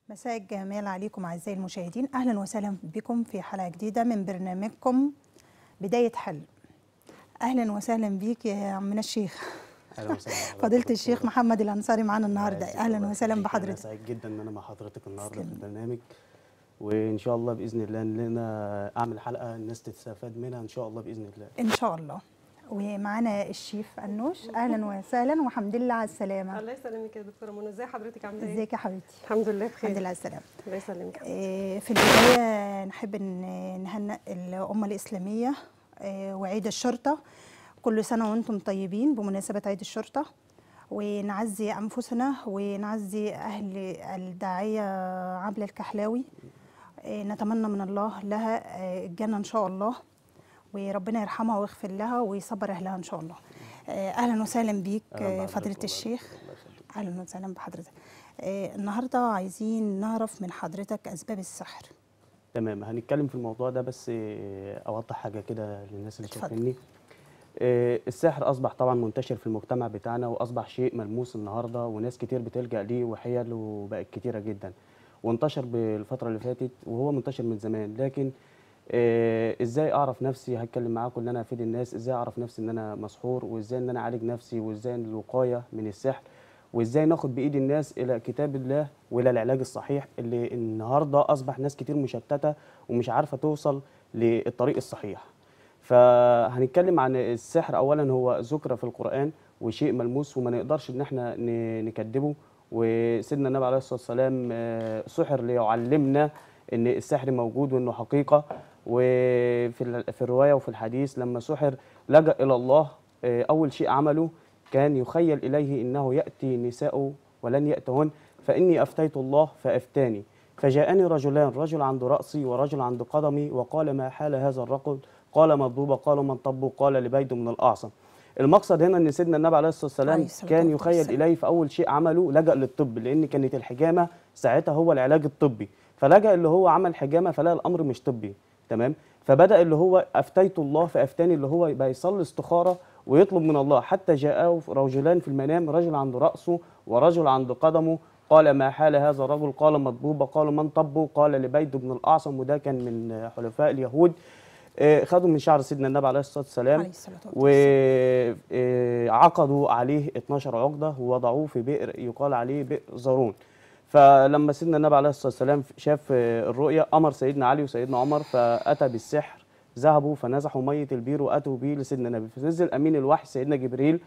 مساء الجمال عليكم أعزائي المشاهدين أهلا وسهلا بكم في حلقة جديدة من برنامجكم بداية حل أهلا وسهلا بيك يا عمنا الشيخ اهلا وسهلا بحضرتك فضيلة دكتورة. الشيخ محمد الأنصاري معانا النهاردة آسف أهلا الله وسهلا يخليك. انا بحضرتك سعيد جدا ان انا مع حضرتك النهارده في تسلم. البرنامج وان شاء الله باذن الله ان انا اعمل حلقه الناس تستفاد منها ان شاء الله باذن الله إن شاء الله ومعانا الشيف أنوش أهلا وسهلا والحمد لله على السلامة الله يسلمك يا دكتوره منى ازي حضرتك عامله ايه ازيك يا حبيبتي الحمد لله بخير الحمد لله على السلامة الله يسلمك إيه، في البداية نحب إن نهنئ الأمة الإسلامية إيه، وعيد الشرطة كل سنة وأنتم طيبين بمناسبة عيد الشرطة ونعزي أنفسنا ونعزي أهل الداعية عبلة الكحلاوي إيه، نتمنى من الله لها إيه، الجنة إن شاء الله وربنا يرحمها ويغفر لها ويصبر أهلها إن شاء الله إيه، أهلا وسهلا بيك أهلاً إيه، بحضرتك فضيلة والله. الشيخ الله يخليك. اهلا وسهلا بحضرتك آه النهارده عايزين نعرف من حضرتك اسباب السحر تمام هنتكلم في الموضوع ده بس آه، اوضح حاجه كده للناس اللي اتفضل. شايفيني آه، السحر اصبح طبعا منتشر في المجتمع بتاعنا واصبح شيء ملموس النهارده وناس كتير بتلجا ليه وحيل وبقت كتيره جدا وانتشر بالفتره اللي فاتت وهو منتشر من زمان لكن آه، ازاي اعرف نفسي هتكلم معاكم ان انا افيد الناس ازاي اعرف نفسي ان انا مسحور وازاي ان انا اعالج نفسي وازاي الوقايه من السحر وازاي ناخد بايد الناس الى كتاب الله والى العلاج الصحيح اللي النهارده اصبح ناس كتير مشتته ومش عارفه توصل للطريق الصحيح فهنتكلم عن السحر اولا هو ذكر في القران وشيء ملموس وما نقدرش ان احنا ن- نكذبه وسيدنا النبي عليه الصلاه والسلام آه، سحر ليعلمنا ان السحر موجود وانه حقيقه وفي ال- في الروايه وفي الحديث لما سحر لجا الى الله آه، اول شيء عمله كان يخيل اليه انه ياتي نساء ولن ياتهن فاني افتيت الله فافتاني فجاءني رجلان رجل عند راسي ورجل عند قدمي وقال ما حال هذا الرجل قال مضبوبه قال من طب قال لبيد من الاعصم المقصد هنا ان سيدنا النبي عليه الصلاه والسلام عليه الصلاة كان والسلام. يخيل اليه فاول شيء عمله لجا للطب لان كانت الحجامه ساعتها هو العلاج الطبي فلجا اللي هو عمل حجامه فلقى الامر مش طبي تمام فبدا اللي هو افتيت الله فافتاني اللي هو يبقى يصلي استخاره ويطلب من الله حتى جاءه رجلان في المنام رجل عند راسه ورجل عند قدمه قال ما حال هذا الرجل قال مطبوبه قال من طبه قال لبيد بن الاعصم وده كان من حلفاء اليهود آه، خدوا من شعر سيدنا النبي عليه الصلاه والسلام عليه الصلاة والسلام وعقدوا عليه 12 عقده ووضعوه في بئر يقال عليه بئر زارون فلما سيدنا النبي عليه الصلاه والسلام شاف آه، الرؤيا امر سيدنا علي وسيدنا عمر فاتى بالسحر ذهبوا فنزحوا ميه البير واتوا به لسيدنا النبي فنزل امين الوحي سيدنا جبريل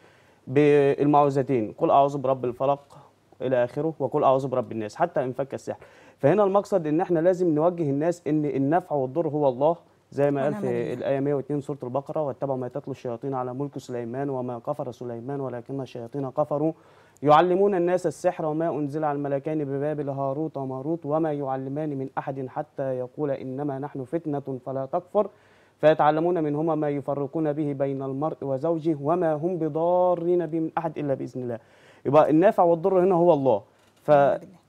بالمعوذتين قل اعوذ برب الفلق الى اخره وقل اعوذ برب الناس حتى انفك السحر فهنا المقصد ان احنا لازم نوجه الناس ان النفع والضر هو الله زي ما قال ونعم في بالله. الآية 102 سورة البقرة واتبعوا ما تتلو الشياطين على ملك سليمان وما كفر سليمان ولكن الشياطين كفروا يعلمون الناس السحر وما أنزل على الملكين ببابل هاروت وماروت وما يعلمان من أحد حتى يقول إنما نحن فتنة فلا تكفر فيتعلمون منهما ما يفرقون به بين المرء وزوجه وما هم بضارين به من أحد إلا بإذن الله يبقى النافع والضر هنا هو الله ف ونعم بالله.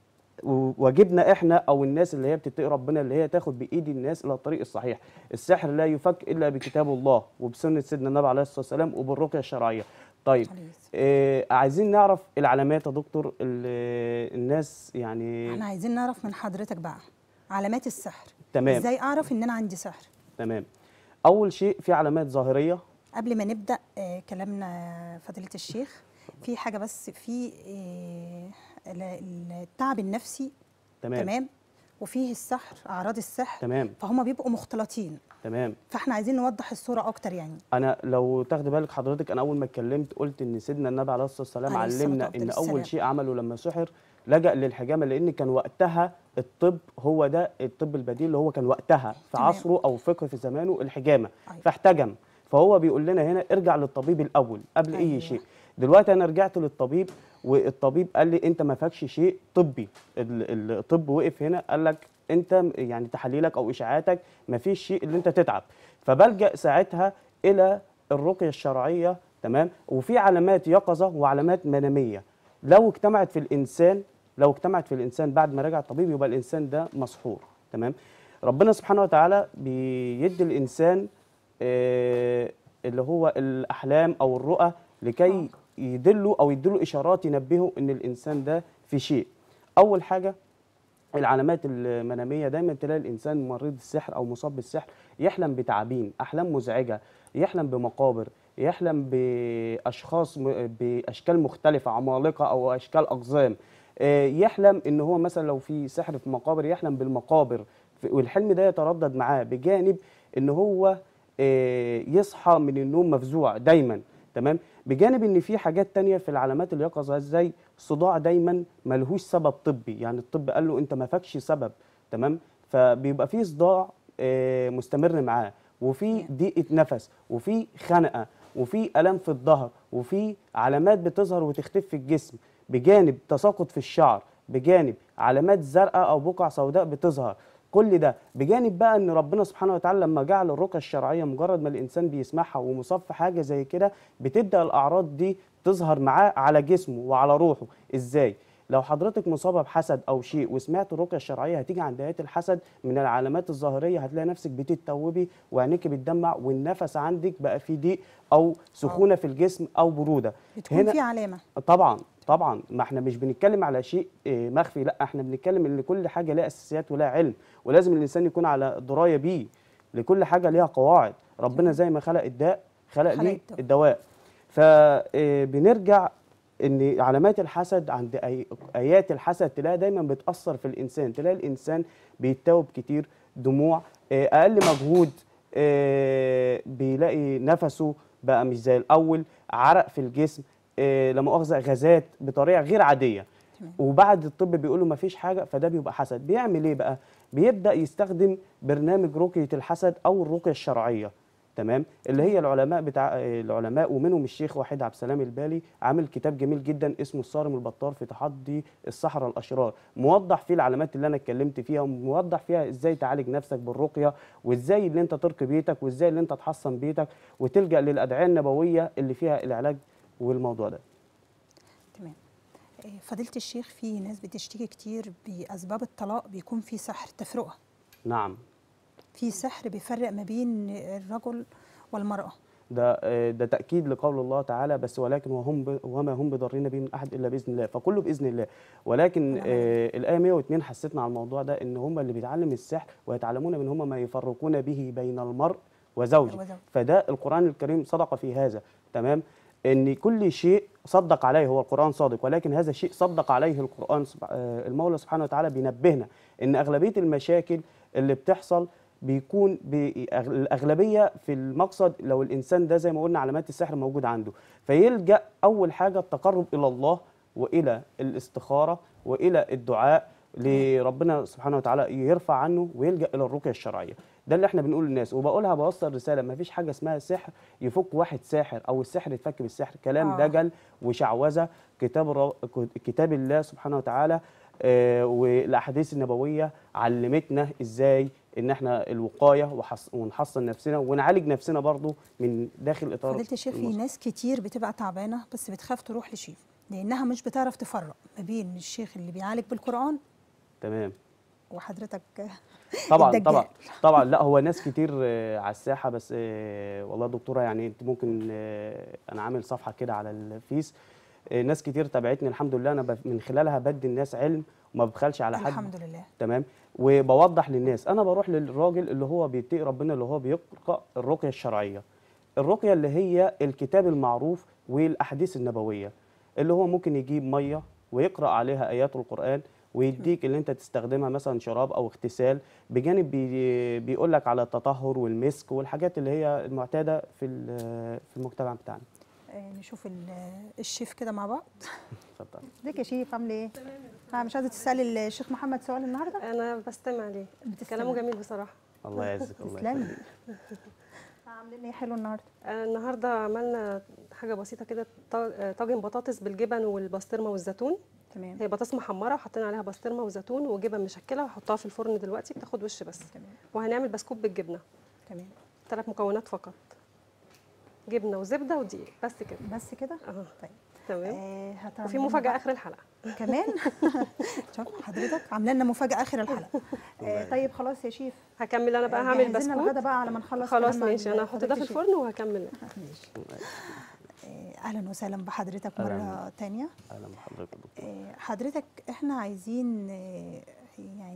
وواجبنا احنا او الناس اللي هي بتتقي ربنا اللي هي تاخد بايد الناس الى الطريق الصحيح السحر لا يفك الا بكتاب الله وبسنه سيدنا النبي عليه الصلاه والسلام وبالرقيه الشرعيه طيب عليه الصلاة. آه عايزين نعرف العلامات يا دكتور اللي الناس يعني احنا عايزين نعرف من حضرتك بقى علامات السحر تمام. ازاي اعرف ان انا عندي سحر تمام اول شيء في علامات ظاهريه قبل ما نبدا آه كلامنا فضيله الشيخ في حاجه بس في آه ال- التعب النفسي تمام تمام وفيه السحر اعراض السحر تمام فهم بيبقوا مختلطين تمام فاحنا عايزين نوضح الصوره اكتر يعني انا لو تاخد بالك حضرتك انا اول ما اتكلمت قلت ان سيدنا النبي عليه الصلاه والسلام عليه الصلاة علمنا ان والسلام. اول شيء عمله لما سحر لجأ للحجامه لان كان وقتها الطب هو ده الطب البديل اللي هو كان وقتها في تمام. عصره او فقه في زمانه الحجامه أيوة. فاحتجم فهو بيقول لنا هنا ارجع للطبيب الاول قبل أيوة. اي شيء دلوقتي انا رجعت للطبيب والطبيب قال لي انت ما فاكش شيء طبي ال- الطب وقف هنا قال لك انت يعني تحاليلك او اشاعاتك ما فيش شيء اللي انت تتعب فبلجأ ساعتها الى الرقيه الشرعيه تمام وفي علامات يقظه وعلامات مناميه لو اجتمعت في الانسان لو اجتمعت في الانسان بعد ما رجع الطبيب يبقى الانسان ده مسحور تمام ربنا سبحانه وتعالى بيدي الانسان آه، اللي هو الاحلام او الرؤى لكي يدلوا او يدلوا اشارات ينبهوا ان الانسان ده في شيء اول حاجه العلامات المناميه دايما تلاقي الانسان مريض السحر او مصاب بالسحر يحلم بتعابين احلام مزعجه يحلم بمقابر يحلم باشخاص م- باشكال مختلفه عمالقه او اشكال اقزام آه، يحلم ان هو مثلا لو في سحر في مقابر يحلم بالمقابر ف- والحلم ده يتردد معاه بجانب ان هو آه، يصحى من النوم مفزوع دايما تمام بجانب ان في حاجات تانية في العلامات اليقظه زي صداع دايما ملهوش سبب طبي يعني الطب قال له انت ما فاكش سبب تمام فبيبقى في صداع آه، مستمر معاه وفي ضيقه نفس وفي خنقه وفي الام في الظهر وفي علامات بتظهر وتختفي في الجسم بجانب تساقط في الشعر بجانب علامات زرقاء او بقع سوداء بتظهر كل ده بجانب بقى ان ربنا سبحانه وتعالى لما جعل الرقى الشرعيه مجرد ما الانسان بيسمعها ومصاب في حاجه زي كده بتبدا الاعراض دي تظهر معاه على جسمه وعلى روحه ازاي لو حضرتك مصابه بحسد او شيء وسمعت الرقيه الشرعيه هتيجي عند ايات الحسد من العلامات الظاهريه هتلاقي نفسك بتتوبي وعينيك بتدمع والنفس عندك بقى فيه ضيق او سخونه في الجسم او بروده بتكون في علامه طبعا طبعا ما احنا مش بنتكلم على شيء آه، مخفي لا احنا بنتكلم ان كل حاجه لها اساسيات ولها علم ولازم الانسان يكون على درايه بيه لكل حاجه ليها قواعد ربنا زي ما خلق الداء خلق خلق ليه الدواء. الدواء فبنرجع ان علامات الحسد عند أي- ايات الحسد تلاقي دايما بتاثر في الانسان تلاقي الانسان بيتوب كتير دموع آه، اقل مجهود آه، بيلاقي نفسه بقى مش زي الاول عرق في الجسم آه، لا مؤاخذه غازات بطريقه غير عاديه تمام. وبعد الطب بيقول له ما فيش حاجه فده بيبقى حسد بيعمل ايه بقى بيبدا يستخدم برنامج رقيه الحسد او الرقيه الشرعيه تمام اللي هي العلماء بتاع آه، العلماء ومنهم الشيخ وحيد عبد السلام البالي عامل كتاب جميل جدا اسمه الصارم البطار في تحدي السحرة الاشرار موضح فيه العلامات اللي انا اتكلمت فيها وموضح فيها ازاي تعالج نفسك بالرقيه وازاي اللي انت ترقي بيتك وازاي اللي انت تحصن بيتك وتلجا للادعيه النبويه اللي فيها العلاج والموضوع ده تمام آه، فضيله الشيخ في ناس بتشتكي كتير باسباب الطلاق بيكون في سحر تفرقه نعم في سحر بيفرق ما بين الرجل والمراه ده آه، ده تاكيد لقول الله تعالى بس ولكن وهم ب- وما هم بضارين به من احد الا باذن الله فكله باذن الله ولكن ونعم آه الايه 102 حسيتنا على الموضوع ده ان هم اللي بيتعلم السحر ويتعلمون من هم ما يفرقون به بين المرء وزوجه وزوجه. فده القران الكريم صدق في هذا تمام ان كل شيء صدق عليه هو القران صادق ولكن هذا الشيء صدق عليه القران سب- آه، المولى سبحانه وتعالى بينبهنا ان اغلبيه المشاكل اللي بتحصل بيكون بي- أغ- الاغلبيه في المقصد لو الانسان ده زي ما قلنا علامات السحر موجود عنده فيلجا اول حاجه التقرب الى الله والى الاستخاره والى الدعاء لربنا سبحانه وتعالى يرفع عنه ويلجا الى الرقيه الشرعيه ده اللي احنا بنقول للناس وبقولها بوصل رساله ما فيش حاجه اسمها سحر يفك واحد ساحر او السحر يتفك بالسحر كلام آه. دجل وشعوذه كتاب الر- كتاب الله سبحانه وتعالى آه، والاحاديث النبويه علمتنا ازاي ان احنا الوقايه وحص- ونحصن نفسنا ونعالج نفسنا برضو من داخل اطار فضيله الشيخ في المصحف. ناس كتير بتبقى تعبانه بس بتخاف تروح لشيخ لانها مش بتعرف تفرق ما بين الشيخ اللي بيعالج بالقران تمام وحضرتك طبعا الدجال. طبعا طبعا لا هو ناس كتير آه، على الساحه بس آه، والله يا دكتوره يعني انت ممكن آه، انا عامل صفحه كده على الفيس آه، ناس كتير تابعتني الحمد لله انا ب- من خلالها بدي الناس علم وما ببخلش على حد الحمد لله تمام وبوضح للناس انا بروح للراجل اللي هو بيتقي ربنا اللي هو بيقرا الرقيه الشرعيه الرقيه اللي هي الكتاب المعروف والاحاديث النبويه اللي هو ممكن يجيب ميه ويقرا عليها ايات القران ويديك اللي انت تستخدمها مثلا شراب او اغتسال بجانب بي بيقول لك على التطهر والمسك والحاجات اللي هي المعتاده في ال- في المجتمع بتاعنا آه، نشوف ال- الشيف كده مع بعض اتفضل ازيك يا شيف عامل ايه؟ تمام مش عايزه تسالي الشيخ محمد سؤال النهارده؟ انا بستمع ليه بتستمع. كلامه جميل بصراحه الله يعزك الله تسلمي يخليك عاملين ايه حلو النهارده؟ آه، النهارده عملنا حاجه بسيطه كده طا- آه، طاجن بطاطس بالجبن والبسطرمه والزيتون تمام هي بطاطس محمره وحطينا عليها بسطرمه وزيتون وجبن مشكله وهحطها في الفرن دلوقتي بتاخد وش بس تمام وهنعمل بسكوت بالجبنه تمام ثلاث مكونات فقط جبنه وزبده ودقيق بس كده بس كده؟ اه طيب تمام آه هتعملي وفي لنا مفاجاه بقى- اخر الحلقه كمان شوف حضرتك عامله لنا مفاجاه اخر الحلقه آه طيب خلاص يا شيف هكمل انا بقى آه، هعمل جهزي لنا بسكوت الغدا بقى على ما نخلص خلاص كلام عن ماشي انا هحط فضيلة ده في الشيف. الفرن وهكمل ماشي آه، اهلا وسهلا بحضرتك أهلاً. مره تانية اهلا بحضرتك يا دكتور آه، حضرتك احنا عايزين آه، يعني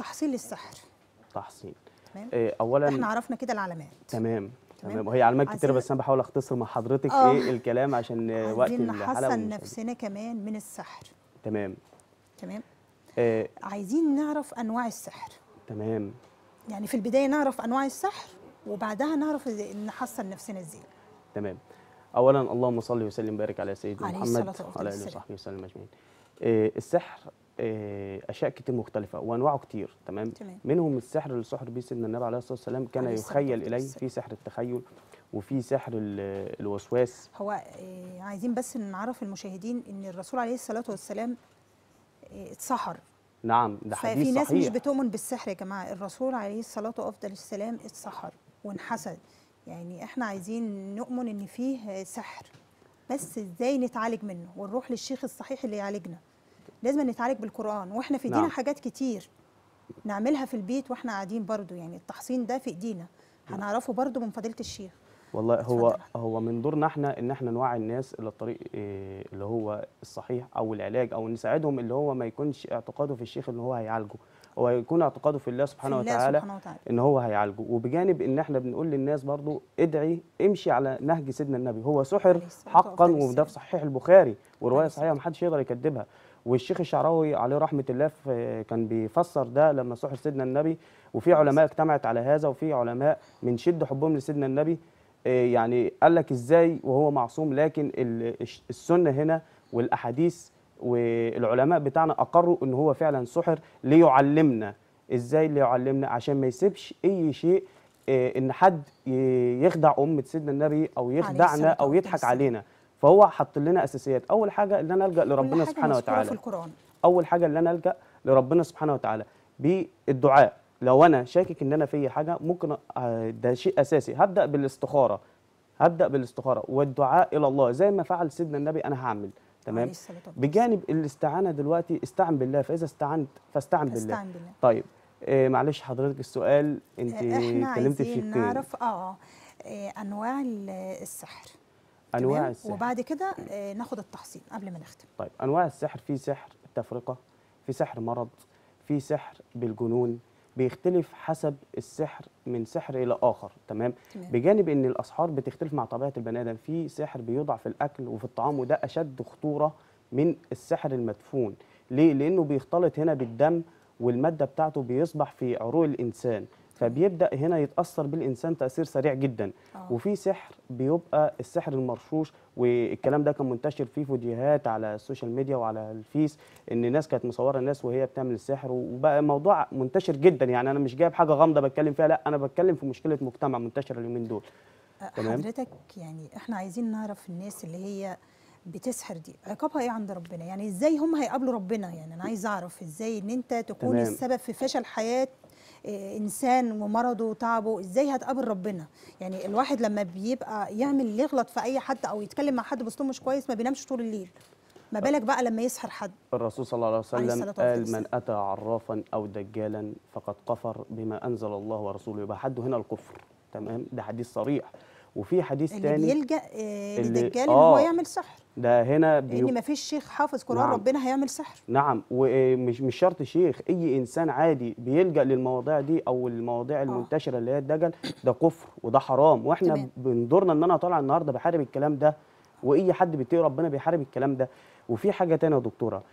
تحصيل السحر تحصين تمام آه، اولا احنا عرفنا كده العلامات تمام تمام. تمام وهي علامات كتيره عايزين- بس انا بحاول اختصر مع حضرتك آه. ايه الكلام عشان آه، وقت عايزين الحلقه نحصن والمشاهدين. نفسنا كمان من السحر تمام تمام آه، عايزين نعرف انواع السحر تمام يعني في البدايه نعرف انواع السحر وبعدها نعرف إزاي- نحصن نفسنا ازاي تمام اولا اللهم صل وسلم وبارك على سيدنا عليه محمد الصلاة والسلام. وعلى اله وصحبه وسلم اجمعين آه، السحر آه، اشياء كتير مختلفه وانواعه كتير تمام تمام. منهم السحر اللي سحر به سيدنا النبي عليه الصلاه والسلام كان عليه الصلاة يخيل اليه والسلام. في سحر التخيل وفي سحر ال- الوسواس هو آه، عايزين بس نعرف المشاهدين ان الرسول عليه الصلاه والسلام آه، اتسحر نعم ده حديث ففي ناس صحيح مش بتؤمن بالسحر يا جماعه الرسول عليه الصلاه وافضل السلام اتسحر وانحسد يعني احنا عايزين نؤمن ان فيه سحر بس ازاي نتعالج منه ونروح للشيخ الصحيح اللي يعالجنا لازم نتعالج بالقران واحنا في ايدينا نعم. حاجات كتير نعملها في البيت واحنا قاعدين برضو يعني التحصين ده في ايدينا هنعرفه برضو من فضيله الشيخ والله هو اتفضل. هو من دورنا احنا ان احنا نوعي الناس الى الطريق إيه، اللي هو الصحيح او العلاج او نساعدهم اللي هو ما يكونش اعتقاده في الشيخ ان هو هيعالجه هو يكون اعتقاده في الله سبحانه في الله وتعالى سبحانه وتعالى ان هو هيعالجه وبجانب ان احنا بنقول للناس برضو ادعي امشي على نهج سيدنا النبي هو سحر عليه الصلاة حقا والسلام. وده في صحيح البخاري وروايه عليه صحيحه محدش يقدر يكذبها والشيخ الشعراوي عليه رحمه الله في- كان بيفسر ده لما سحر سيدنا النبي وفي علماء اجتمعت على هذا وفي علماء من شده حبهم لسيدنا النبي آه، يعني قال لك ازاي وهو معصوم لكن ال- الش- السنه هنا والاحاديث والعلماء بتاعنا اقروا ان هو فعلا سحر ليعلمنا ازاي ليعلمنا عشان ما يسيبش اي شيء آه، ان حد ي- يخدع امه سيدنا النبي او يخدعنا الصلاة او يضحك والسلام. علينا فهو حط لنا اساسيات اول حاجه ان انا الجا لربنا كل حاجة سبحانه مذكورة وتعالى في القران اول حاجه اللي انا الجا لربنا سبحانه وتعالى بالدعاء لو انا شاكك ان انا في حاجه ممكن آه، ده شيء اساسي هبدا بالاستخاره هبدا بالاستخاره والدعاء الى الله زي ما فعل سيدنا النبي انا هعمل تمام عليه الصلاة والسلام. بجانب الاستعانه دلوقتي استعن بالله فاذا استعنت فاستعن بالله استعن بالله طيب آه معلش حضرتك السؤال انت احنا اتكلمت في عايزين شقين نعرف اه آه، انواع ال- السحر انواع تمام؟ السحر وبعد كده آه، ناخد التحصيل قبل ما نختم طيب انواع السحر في سحر التفرقه في سحر مرض في سحر بالجنون بيختلف حسب السحر من سحر الى اخر تمام تمام. بجانب ان الاسحار بتختلف مع طبيعه البني ادم في سحر بيوضع في الاكل وفي الطعام وده اشد خطوره من السحر المدفون ليه لانه بيختلط هنا بالدم والماده بتاعته بيصبح في عروق الانسان فبيبدا هنا يتاثر بالانسان تاثير سريع جدا آه. وفي سحر بيبقى السحر المرشوش والكلام ده كان منتشر فيه فيديوهات على السوشيال ميديا وعلى الفيس ان ناس كانت مصوره الناس وهي بتعمل السحر وبقى موضوع منتشر جدا يعني انا مش جايب حاجه غامضه بتكلم فيها لا انا بتكلم في مشكله مجتمع منتشره اليومين دول آه، تمام. حضرتك يعني احنا عايزين نعرف الناس اللي هي بتسحر دي عقابها ايه عند ربنا يعني ازاي هم هيقابلوا ربنا يعني انا عايز اعرف ازاي ان انت تكون تمام. السبب في فشل حياه آه، انسان ومرضه وتعبه ازاي هتقابل ربنا يعني الواحد لما بيبقى يعمل يغلط في اي حد او يتكلم مع حد باسلوب مش كويس ما بينامش طول الليل ما بالك بقى لما يسحر حد الرسول صلى الله عليه عليه وسلم الصلاة قال والسلام. من اتى عرافا او دجالا فقد كفر بما انزل الله ورسوله يبقى حده هنا الكفر تمام ده حديث صريح وفي حديث اللي تاني بيلجا آه، اللي- للدجال ان هو آه. يعمل سحر ده هنا لان بيبقى ما فيش شيخ حافظ قران نعم. ربنا هيعمل سحر نعم ومش مش شرط شيخ اي انسان عادي بيلجا للمواضيع دي او المواضيع المنتشره اللي هي الدجل ده كفر وده حرام واحنا تمام. بندورنا ان انا طالع النهارده بحارب الكلام ده واي حد بيتقي ربنا بيحارب الكلام ده وفي حاجه تانية يا دكتوره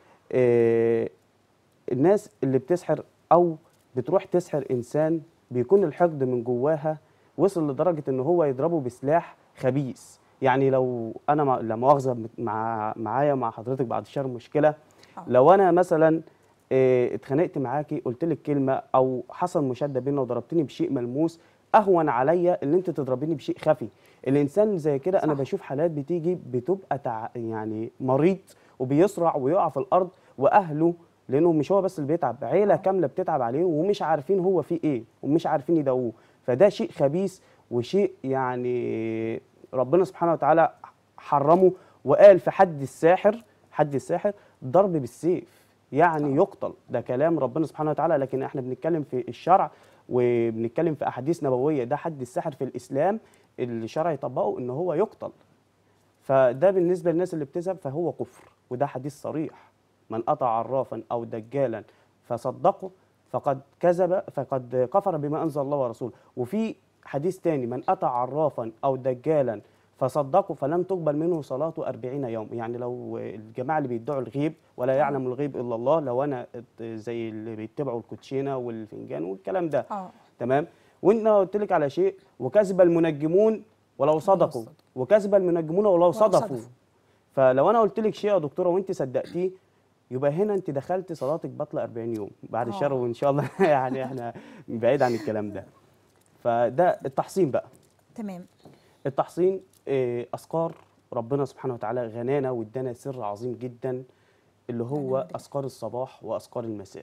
آه الناس اللي بتسحر او بتروح تسحر انسان بيكون الحقد من جواها وصل لدرجه ان هو يضربه بسلاح خبيث يعني لو انا مع- لا مؤاخذه مع معايا مع حضرتك بعد الشر مشكله آه. لو انا مثلا آه، اتخانقت معاكي قلت لك كلمه او حصل مشاده بينا وضربتني بشيء ملموس اهون عليا ان انت تضربيني بشيء خفي الانسان زي كده انا صح. بشوف حالات بتيجي بتبقى تع... يعني مريض وبيصرع ويقع في الارض واهله لانه مش هو بس اللي بيتعب عيله كامله بتتعب عليه ومش عارفين هو فيه ايه ومش عارفين يداووه فده شيء خبيث وشيء يعني ربنا سبحانه وتعالى حرمه وقال في حد الساحر حد الساحر ضرب بالسيف يعني يقتل ده كلام ربنا سبحانه وتعالى لكن احنا بنتكلم في الشرع وبنتكلم في احاديث نبويه ده حد السحر في الاسلام اللي الشرع يطبقه ان هو يقتل فده بالنسبه للناس اللي بتذهب فهو كفر وده حديث صريح من اتى عرافا او دجالا فصدقه فقد كذب فقد كفر بما انزل الله ورسوله وفي حديث تاني من اتى عرافا او دجالا فصدقوا فلم تقبل منه صلاته أربعين يوم يعني لو الجماعة اللي بيدعوا الغيب ولا يعلم الغيب إلا الله لو أنا زي اللي بيتبعوا الكوتشينة والفنجان والكلام ده اه تمام وإن قلت لك على شيء وكذب المنجمون ولو صدقوا صدقوا. وكذب المنجمون ولو صدقوا صدفوا. فلو أنا قلت لك شيء يا دكتورة وأنت صدقتيه يبقى هنا انت دخلت صلاتك باطله 40 يوم بعد آه. الشر وان شاء الله يعني احنا بعيد عن الكلام ده فده التحصين بقى تمام التحصين آه، اذكار ربنا سبحانه وتعالى غنانا وادانا سر عظيم جدا اللي هو ونعم بالله. اذكار الصباح واذكار المساء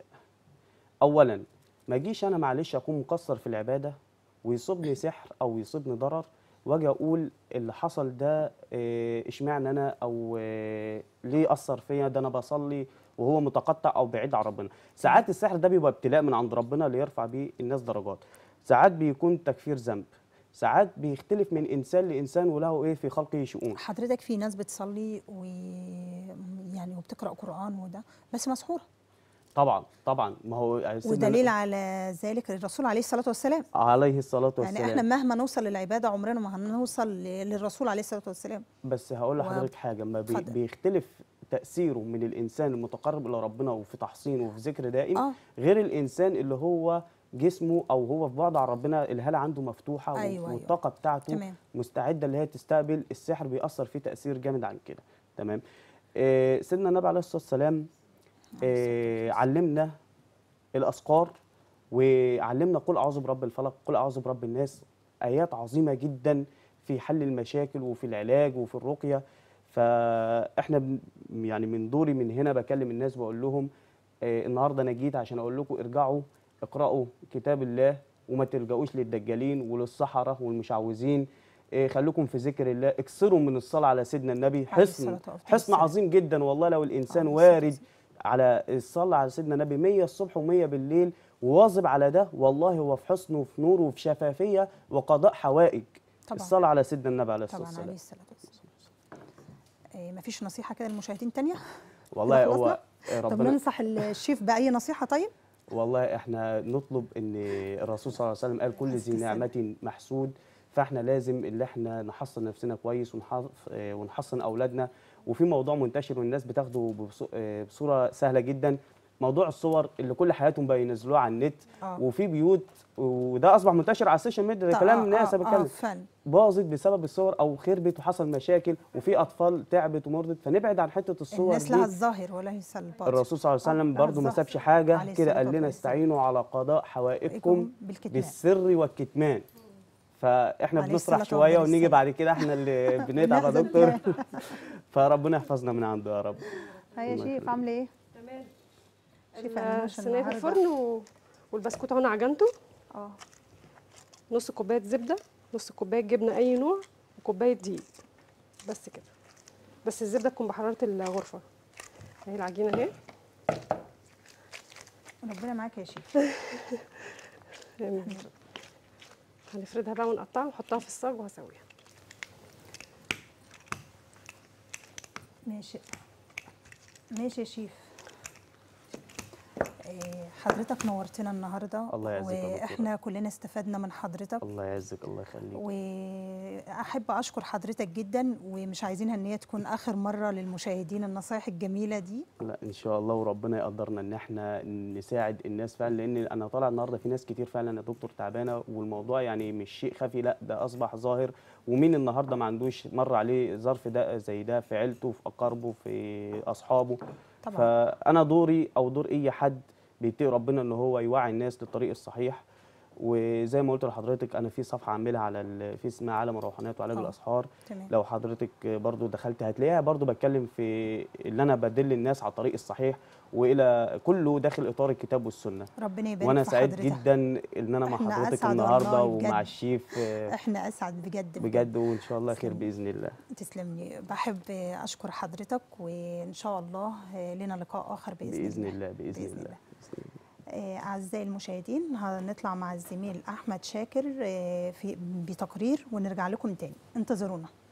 اولا ما اجيش انا معلش اكون مقصر في العباده ويصيبني سحر او يصيبني ضرر واجي اقول اللي حصل ده آه، اشمعنى انا او آه، ليه اثر فيا ده انا بصلي وهو متقطع او بعيد عن ربنا ساعات السحر ده بيبقى ابتلاء من عند ربنا ليرفع بيه الناس درجات ساعات بيكون تكفير ذنب ساعات بيختلف من انسان لانسان وله ايه في خلقه شؤون حضرتك في ناس بتصلي و يعني وبتقرا قران وده بس مسحوره طبعا طبعا ما هو سيدنا ودليل على ذلك الرسول عليه الصلاه والسلام عليه الصلاه والسلام يعني احنا مهما نوصل للعباده عمرنا ما هنوصل ل- للرسول عليه الصلاه والسلام بس هقول و- لحضرتك حاجه ما بي اتفضل. بيختلف تاثيره من الانسان المتقرب الى ربنا وفي تحصينه وفي ذكر دائم اه غير الانسان اللي هو جسمه او هو في بعد عن ربنا الهاله عنده مفتوحه و- أيوة، أيوة. والطاقه بتاعته تمام. مستعده اللي هي تستقبل السحر بيأثر فيه تاثير جامد عن كده تمام آه سيدنا النبي عليه الصلاه والسلام آه علمنا الاذكار وعلمنا قل اعوذ برب الفلق قل اعوذ برب الناس ايات عظيمه جدا في حل المشاكل وفي العلاج وفي الرقيه فاحنا بن- يعني من دوري من هنا بكلم الناس بقول لهم آه النهارده انا جيت عشان اقول لكم ارجعوا اقرأوا كتاب الله وما تلجأوش للدجالين وللسحرة والمشعوذين آه خليكم في ذكر الله اكثروا من الصلاة على سيدنا النبي عليه حصن الصلاة والسلام. حصن عظيم جدا والله لو الإنسان عليه الصلاة وارد على الصلاة على سيدنا النبي 100 الصبح و100 بالليل وواظب على ده والله هو في حسن وفي نور وفي شفافية وقضاء حوائج طبعا الصلاة على سيدنا النبي عليه الصلاة طبعا عليه والسلام الصلاه والسلام إيه مفيش نصيحه كده للمشاهدين تانية والله إحنا هو خلصنا؟ آه، طب ربنا ننصح الشيف باي نصيحه طيب والله احنا نطلب ان الرسول صلى الله عليه وسلم قال كل ذي السلام. نعمة محسود فاحنا لازم اللي احنا نحصن نفسنا كويس ونحف- آه، ونحصن اولادنا وفي موضوع منتشر والناس بتاخده ببص- آه، بصوره سهله جدا موضوع الصور اللي كل حياتهم بقى ينزلوها على النت آه. وفي بيوت وده اصبح منتشر على السوشيال ميديا ده طب- كلام آه، الناس آه، انا اه بتكلم فعلا باظت بسبب الصور او خربت وحصل مشاكل وفي اطفال تعبت ومرضت فنبعد عن حته الصور الناس دي لها الظاهر وليس الباطن الرسول صلى الله عليه وسلم آه، برضه ما الظهر. سابش حاجه عليه كده الصلاة قال لنا والسلام. استعينوا على قضاء حوائجكم بالكتمان بالسر والكتمان فاحنا عليه بنفرح الصلاة شويه والسلام. ونيجي بعد كده احنا اللي بنتعب يا بنحزن. دكتور فربنا يحفظنا من عنده يا رب هيا الله شيف يخليك. عامله ايه تمام شيف أنا ماشية الصينيه في النهاردة. الفرن و... والبسكوت اهو انا عجنته اه نص كوبايه زبده نص كوبايه جبنه اي نوع وكوبايه دقيق بس كده بس الزبده تكون بحراره الغرفه اهي العجينه اهي ربنا معاك يا شيف آمين. هنفردها بقى ونقطعها ونحطها في الصاج وهسويها ماشي ماشي يا شيف إيه، حضرتك نورتنا النهارده الله يعزك يا دكتورة. واحنا كلنا استفدنا من حضرتك الله يعزك الله يخليك واحب اشكر حضرتك جدا ومش عايزينها ان هي تكون اخر مره للمشاهدين النصايح الجميله دي لا ان شاء الله وربنا يقدرنا ان احنا نساعد الناس فعلا لان انا طالع النهارده في ناس كتير فعلا يا دكتور تعبانه والموضوع يعني مش شيء خفي لا ده اصبح ظاهر ومين النهارده ما عندوش مر عليه ظرف ده زي ده في عيلته في اقاربه في اصحابه طبعا فانا دوري او دور اي حد بيتقي ربنا ان هو يوعي الناس للطريق الصحيح وزي ما قلت لحضرتك انا في صفحه عاملها على ال- في اسمها عالم الروحانيات وعلاج آه. الاسحار تمام لو حضرتك برضو دخلت هتلاقيها برضو بتكلم في اللي انا بدل الناس على الطريق الصحيح والى كله داخل اطار الكتاب والسنه ربنا يبارك وانا في سعيد حضرتك جدا ان انا مع إحنا حضرتك أسعد النهارده والله بجد. ومع الشيف آه، احنا اسعد بجد بجد وان شاء الله خير تسلم. باذن الله تسلم لي بحب اشكر حضرتك وان شاء الله لنا لقاء اخر باذن, باذن الله الله باذن بإذن الله الله. بإذن الله. آه، أعزائي المشاهدين هنطلع مع الزميل أحمد شاكر آه، في بتقرير ونرجع لكم تاني انتظرونا